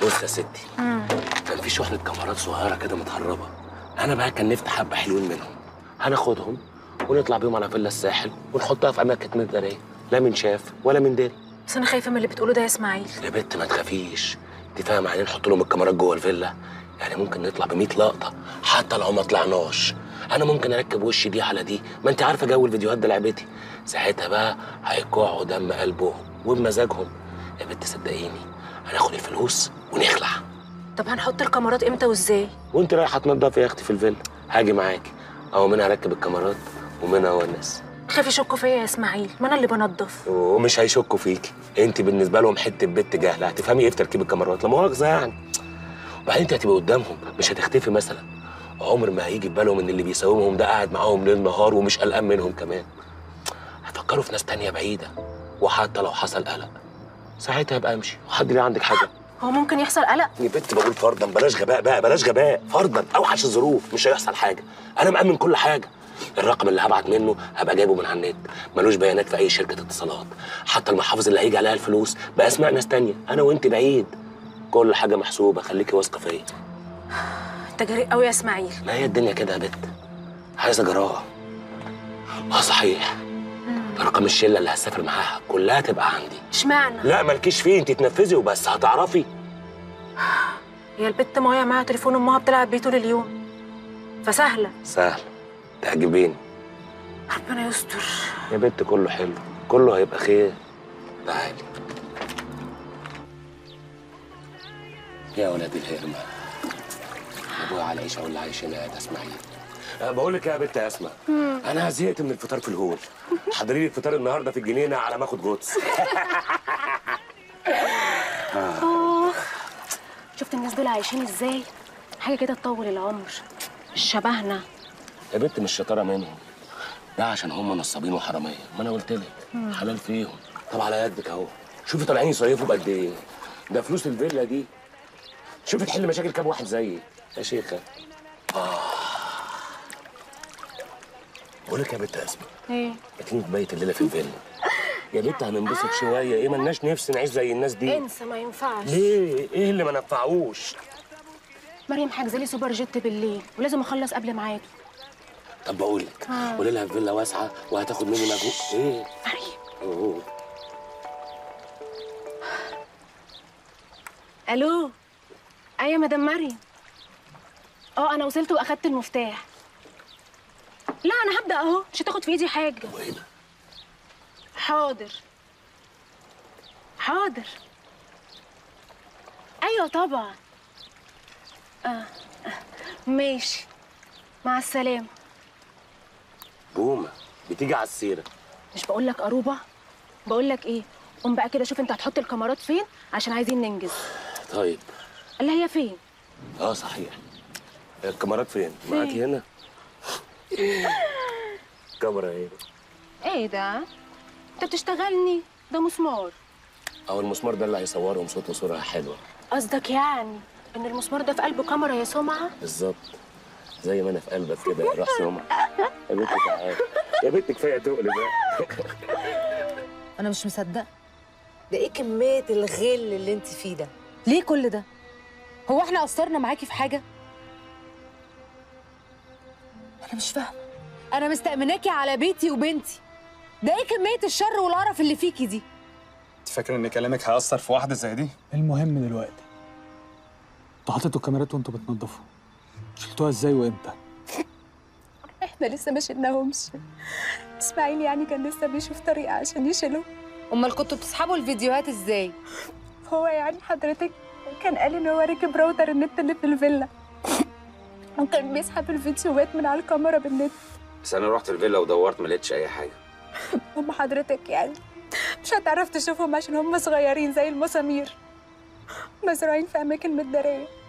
بص يا ستي كان في شحنة كاميرات صغيرة كده متهربة أنا بقى كان نفت حبة حلوين منهم هناخدهم ونطلع بيهم على فيلا الساحل ونحطها في أماكن مدارية لا من شاف ولا من دل بس انا خايفه من اللي بتقوله ده يا اسماعيل يا بت ما تخافيش انت فاهمة يعني نحط لهم الكاميرات جوه الفيلا يعني ممكن نطلع ب 100 لقطة حتى لو ما طلعناش أنا ممكن أركب وشي دي على دي ما أنت عارفة جو الفيديوهات ده لعبتي ساعتها بقى هيقعوا دم قلبهم وبمزاجهم يا بت صدقيني هناخد الفلوس ونخلع طب هنحط الكاميرات امتى وازاي وانت رايحه تنضفي يا اختي في الفيلا هاجي معاكي او منها اركب الكاميرات ومنها اونس خايف يشكوا فيا يا اسماعيل ما انا اللي بنضف ومش هيشكوا فيكي انت بالنسبه لهم حته بنت جاهله هتفهمي ايه في تركيب الكاميرات لا مؤاخذه يعني وبعدين انت هتبقى قدامهم مش هتختفي مثلا عمر ما هيجي في بالهم ان اللي بيساومهم ده قاعد معاهم ليل نهار ومش قلقان منهم كمان هيفكروا في ناس تانية بعيده وحتى لو حصل قلق ساعتها ابقى امشي وحد ليه عندك حاجه هو ممكن يحصل قلق يا بنت بقول فرضا بلاش غباء بقى بلاش غباء فرضا اوحش الظروف مش هيحصل حاجه انا مأمن كل حاجه الرقم اللي هبعت منه هبقى جايبه من على النت ملوش بيانات في اي شركه اتصالات حتى المحافظ اللي هيجي عليها الفلوس باسماء ناس تانية انا وانت بعيد كل حاجه محسوبه خليكي واثقه فيا انت جريء قوي يا اسماعيل ما هي الدنيا كده يا بت عايزه جراءه اه صحيح ارقام الشله اللي هسافر معاها كلها تبقى عندي اشمعنى لا مالكيش فيه انت تنفذي وبس هتعرفي هي البت مايا معاها تليفون امها بتلعب بيه طول اليوم فسهله سهل تعجبيني ربنا يستر يا بنت كله حلو كله هيبقى خير تعالي يا ولاد الهرمة ابويا على العيشه ولا عايشين يا اسماعيل أه بقول لك يا بنت يا اسماء انا زهقت من الفطار في الهول حضري لي الفطار النهارده في الجنينه على ما اخد جوتس شفت الناس دول عايشين ازاي حاجه كده تطول العمر مش شبهنا يا بنت مش شطاره منهم ده عشان هم نصابين وحراميه ما انا قلت لك حلال فيهم طب على يدك اهو شوفي طالعين يصيفوا بقد ايه ده فلوس الفيلا دي شوفي تحل مشاكل كام واحد زيي يا شيخه اه بقول لك يا بنت اسماء ايه ما تيجي نبيت الليله في الفيلا يا بنت هننبسط شويه ايه ملناش نفس نعيش زي الناس دي انسى ما ينفعش ليه ايه اللي ما نفعوش مريم حاجزه لي سوبر جيت بالليل ولازم اخلص قبل ميعاده طب بقول لك آه. قولي لها فيلا واسعه وهتاخد مني مجهود ايه مريم أوه. الو ايوه يا مدام مريم اه انا وصلت واخدت المفتاح لا انا هبدا اهو مش هتاخد في ايدي حاجه وايه ده حاضر حاضر ايوه طبعا آه. آه. ماشي مع السلامه بومه بتيجي على السيره مش بقول لك قروبه بقول لك ايه قوم بقى كده شوف انت هتحط الكاميرات فين عشان عايزين ننجز طيب قال هي فين اه صحيح الكاميرات فين؟ معاكي هنا؟ كاميرا ايه؟ ايه ده انت بتشتغلني ده مسمار او المسمار ده اللي هيصورهم صوت وصوره حلوه قصدك يعني ان المسمار ده في قلبه كاميرا يا سمعه بالظبط زي ما انا في قلبك كده يا روح سمع يا بنت تعالى يا بنت كفايه تقل بقى انا مش مصدقه ده ايه كمية الغل اللي انت فيه ده؟ ليه كل ده هو احنا قصرنا معاكي في حاجه انا مش فاهمه انا مستأمناكي على بيتي وبنتي ده ايه كميه الشر والقرف اللي فيكي دي انت فاكر ان كلامك هيأثر في واحده زي دي؟ المهم دلوقتي انتوا حطيتوا الكاميرات وانتوا بتنضفوا شلتوها ازاي وامتى؟ احنا لسه ما شلناهمش اسماعيل يعني كان لسه بيشوف طريقه عشان يشيلهم امال كنتوا بتسحبوا الفيديوهات ازاي هو يعني حضرتك كان قال ان هو ركب راوتر النت اللي في الفيلا وكان بيسحب الفيديوهات من على الكاميرا بالنت بس انا رحت الفيلا ودورت ما لقيتش اي حاجه هم حضرتك يعني مش هتعرف تشوفهم عشان هم صغيرين زي المسامير مزروعين في اماكن متداريه